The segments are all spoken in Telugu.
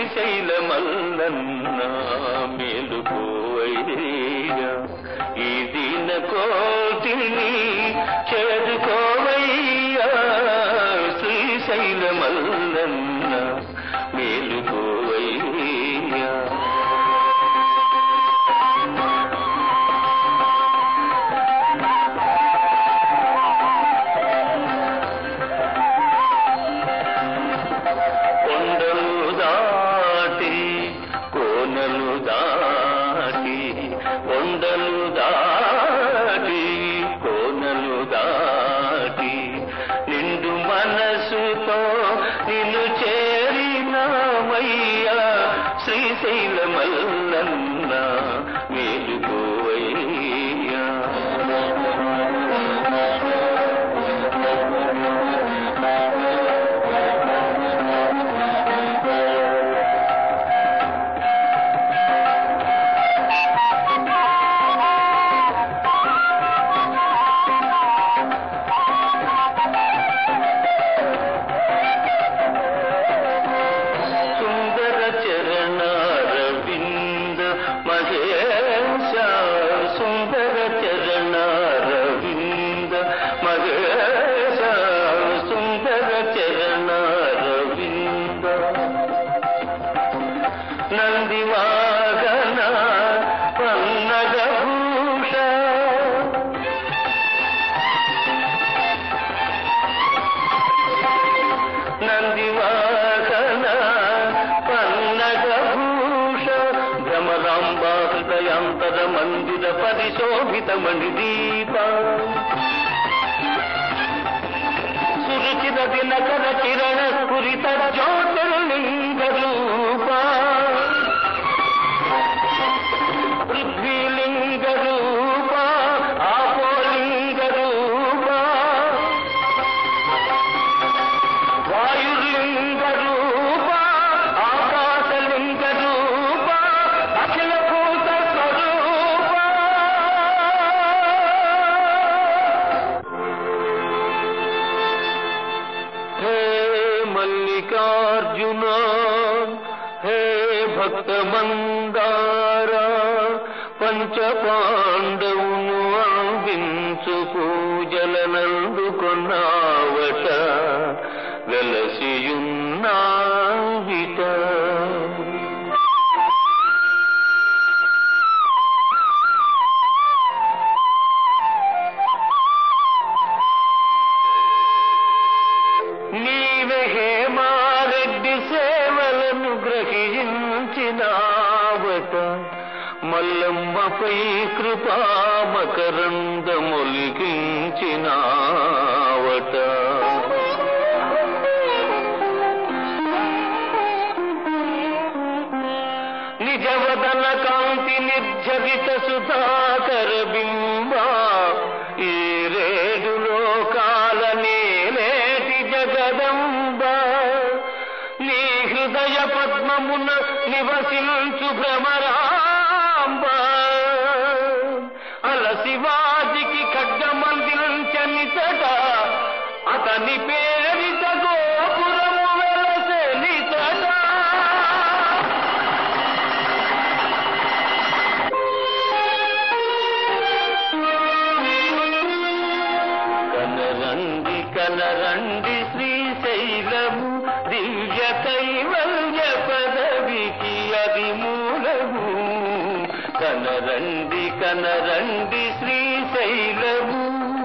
శ్రీశైలమల్లన్న మేలుకోవయ్యా ఈ దీన కోటిని చేరుకోవయ్యా శ్రీశైలమల్లన్న మేలుకోవయ్యా కొండలు దాటి కోనలు దాటి కొండలు దాటి కోనలు దాటి నిండు మనసుతో నిన్ను చేరినామయ్యా శ్రీశైలమల్లన్న మేలుకోవయ్యా సుందర చరణారవింద మహేశ సుందర చరణారవింద మహేశ సుందర చరణారవింద నందివాగన పన్నగభూష నందివాహన పన్నగభూష భ్రమరాంబ హృదయాంతర మందిర పరిశోభిత మణిదీప సురుచిర దినకర కిరణ స్ఫురిత జ్యోతిర్లింగ రూప పృథ్వీలింగ రూప ఆపోలింగ రూప వాయుర్లింగ రూప ఆకాశలింగ రూప అఖిల భూత స్వరూప హే మల్లికార్జున హే భక్త మందార పంచ పాండవును అందించు పూజలనందుకొన్నావట వెలసియున్నావిట నీవే హేమారెడ్డి సేవలను గ్రహించినావట మల్లమ్మపై కృపామకరందమొలికించినావట నిజవదన కాంతి నిర్జరిత సుధాకర బింబ ఈ రేడు లోకాల నేలేటి జగదంబ నీ హృదయ పద్మమున నివసించు భ్రమరాంబ అల శివాజికి ఖడ్గమందించనితట అతని పేరిట గోపురము వెలసెనితట కనరండి కనరండి శ్రీశైలము దివ్య కైవల్య పదవికి అది మూలము కనరండి కనరండి శ్రీశైలము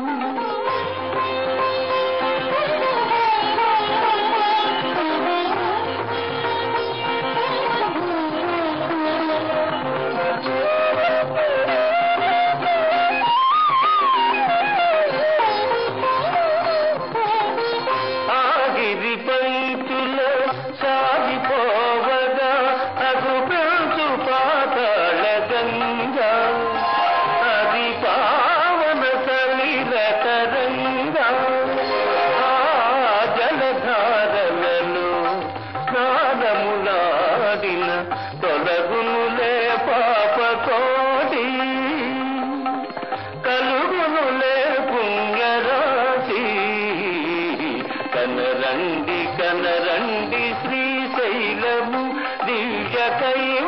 ఆగిరి పంచుల సాగిపోవగా అగు పెంచు పాతాళ గంగా అది పావన సలిల తరంగా ఆ జలధారలలో స్నానములాడిన తొలగునులే పాప కోటి కలుగునులే పుణ్యరాశి కనరండి కనరండి శ్రీశైలము ది కై